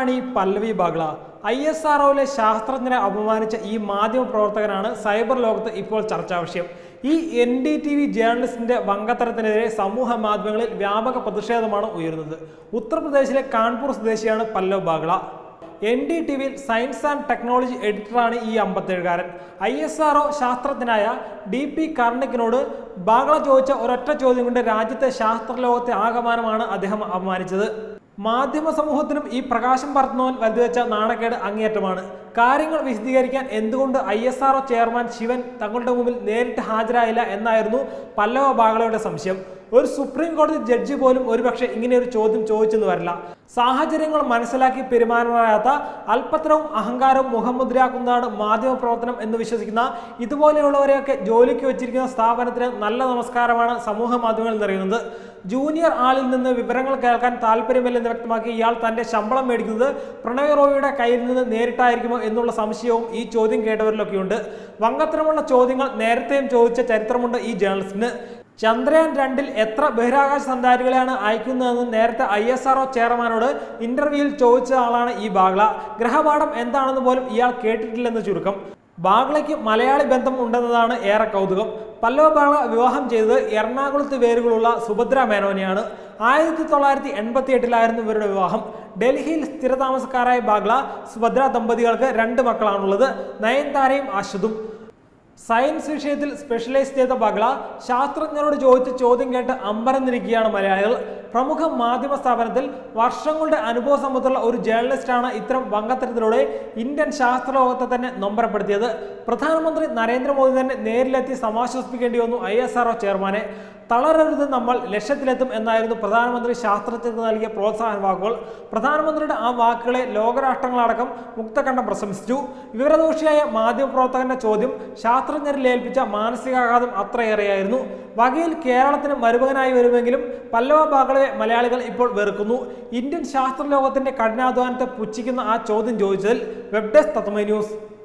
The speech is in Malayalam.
ആരാണ് ഈ Pallavi Bagla I S R ശാസ്ത്രജ്ഞരെ അപമാനിച്ച ഈ മാധ്യമ പ്രവർത്തകനാണ് സൈബർ ലോകത്ത് ഇപ്പോൾ ചർച്ചാ വിഷയം ഈ എൻ ഡി ടി വി ജേർണലിസ്റ്റിന്റെ വങ്കത്തരത്തിനെതിരെ സമൂഹ മാധ്യമങ്ങളിൽ വ്യാപക പ്രതിഷേധമാണ് ഉയരുന്നത് ഉത്തർപ്രദേശിലെ കാൺപൂർ സ്വദേശിയാണ് Pallav Bagla N D T വിയിൽ സയൻസ് ആൻഡ് ടെക്നോളജി എഡിറ്ററാണ് ഈ അമ്പത്തേഴുകാരൻ ഐ എസ് ആർ ശാസ്ത്രജ്ഞനായ ഡി പി കാർണിക്കിനോട് ബാഗ്ല ചോദിച്ച ഒരൊറ്റ ചോദ്യം കൊണ്ട് രാജ്യത്തെ ശാസ്ത്രലോകത്തെ ആകമാനമാണ് അദ്ദേഹം അപമാനിച്ചത് മാധ്യമ സമൂഹത്തിനും ഈ പ്രകാശം പരത്തുന്നവൻ വരുത്തിവെച്ച നാണക്കേട് അങ്ങേയറ്റമാണ് കാര്യങ്ങൾ വിശദീകരിക്കാൻ എന്തുകൊണ്ട് I S R chairman Sivan തങ്ങളുടെ മുമ്പിൽ നേരിട്ട് ഹാജരായില്ല എന്നായിരുന്നു പല്ലവ ബാഗ്ലയുടെ സംശയം ഒരു സുപ്രീം കോടതി ജഡ്ജി പോലും ഒരുപക്ഷെ ഇങ്ങനെ ഒരു ചോദ്യം ചോദിച്ചെന്ന് വരില്ല സാഹചര്യങ്ങൾ മനസ്സിലാക്കി പെരുമാറാത്ത അല്പത്തരവും അഹങ്കാരവും മുഖമുദ്രയാക്കുന്നതാണ് മാധ്യമ പ്രവർത്തനം എന്ന് വിശ്വസിക്കുന്ന ഇതുപോലെയുള്ളവരെയൊക്കെ ജോലിക്ക് വെച്ചിരിക്കുന്ന സ്ഥാപനത്തിന് നല്ല നമസ്കാരമാണ് സമൂഹ മാധ്യമങ്ങളിൽ നിറയുന്നത് ജൂനിയർ ആളിൽ നിന്ന് വിവരങ്ങൾ കേൾക്കാൻ താല്പര്യമില്ലെന്ന് വ്യക്തമാക്കി ഇയാൾ തന്റെ ശമ്പളം മേടിക്കുന്നത് പ്രണയ് റോയിയുടെ കയ്യിൽ നിന്ന് നേരിട്ടായിരിക്കുമോ എന്നുള്ള സംശയവും ഈ ചോദ്യം കേട്ടവരിലൊക്കെയുണ്ട് വങ്കത്തരമുള്ള ചോദ്യങ്ങൾ നേരത്തെയും ചോദിച്ച ചരിത്രമുണ്ട് ഈ ജേർണലിസ്റ്റിന് ചന്ദ്രയാൻ രണ്ടിൽ എത്ര ബഹിരാകാശ സഞ്ചാരികളെയാണ് അയക്കുന്നതെന്ന് നേരത്തെ ഐ എസ് ആർഒ ചെയർമാനോട് ഇന്റർവ്യൂവിൽ ചോദിച്ച ആളാണ് ഈ ബാഗ്ല ഗ്രഹപാഠം എന്താണെന്ന് പോലും ഇയാൾ കേട്ടിട്ടില്ലെന്ന് ചുരുക്കം ബാഗ്ലയ്ക്ക് മലയാളി ബന്ധം ഉണ്ടെന്നതാണ് ഏറെ കൗതുകം പല്ലവ ബാഗ്ല വിവാഹം ചെയ്തത് എറണാകുളത്ത് വേരുകളുള്ള സുഭദ്ര മേനോനെയാണ് ആയിരത്തി തൊള്ളായിരത്തി എൺപത്തി എട്ടിലായിരുന്നു ഇവരുടെ വിവാഹം ഡൽഹിയിൽ സ്ഥിരതാമസക്കാരായ ബാഗ്ല സുഭദ്ര ദമ്പതികൾക്ക് രണ്ട് മക്കളാണുള്ളത് നയൻതാരയും അശ്വതും സയൻസ് വിഷയത്തിൽ സ്പെഷ്യലൈസ് ചെയ്ത ബഗ്ല ശാസ്ത്രജ്ഞരോട് ചോദിച്ച ചോദ്യം കേട്ട് അമ്പരന്നിരിക്കുകയാണ് മലയാളികൾ പ്രമുഖ മാധ്യമ സ്ഥാപനത്തിൽ വർഷങ്ങളുടെ അനുഭവ സമ്പത്തുള്ള ഒരു ജേർണലിസ്റ്റാണ് ഇത്തരം വങ്കത്തരത്തിലൂടെ ഇന്ത്യൻ ശാസ്ത്രലോകത്തെ തന്നെ നൊമ്പരപ്പെടുത്തിയത് പ്രധാനമന്ത്രി നരേന്ദ്രമോദി തന്നെ നേരിലെത്തി സമാശ്വസിപ്പിക്കേണ്ടി വന്നു ഐ എസ് ആർഒ ചെയർമാനെ തളരരുത് നമ്മൾ ലക്ഷ്യത്തിലെത്തും എന്നായിരുന്നു പ്രധാനമന്ത്രി ശാസ്ത്രജ്ഞർക്ക് നൽകിയ പ്രോത്സാഹന വാക്കുകൾ പ്രധാനമന്ത്രിയുടെ ആ വാക്കുകളെ ലോകരാഷ്ട്രങ്ങളടക്കം മുക്തകണ്ഠം പ്രശംസിച്ചു വിവരദോഷിയായ മാധ്യമപ്രവർത്തകന്റെ ചോദ്യം ശാസ്ത്രജ്ഞരിൽ ഏൽപ്പിച്ച മാനസികാഘാതം അത്രയേറെയായിരുന്നു വകയിൽ കേരളത്തിന് മരുമകനായി വരുമെങ്കിലും പല്ലവ ബാഗളെ മലയാളികൾ ഇപ്പോൾ വെറുക്കുന്നു ഇന്ത്യൻ ശാസ്ത്രലോകത്തിന്റെ കഠിനാധ്വാനത്തെ പുച്ഛിക്കുന്ന ആ ചോദ്യം ചോദിച്ചതിൽ വെബ് ഡെസ്ക് തത്വമൈ ന്യൂസ്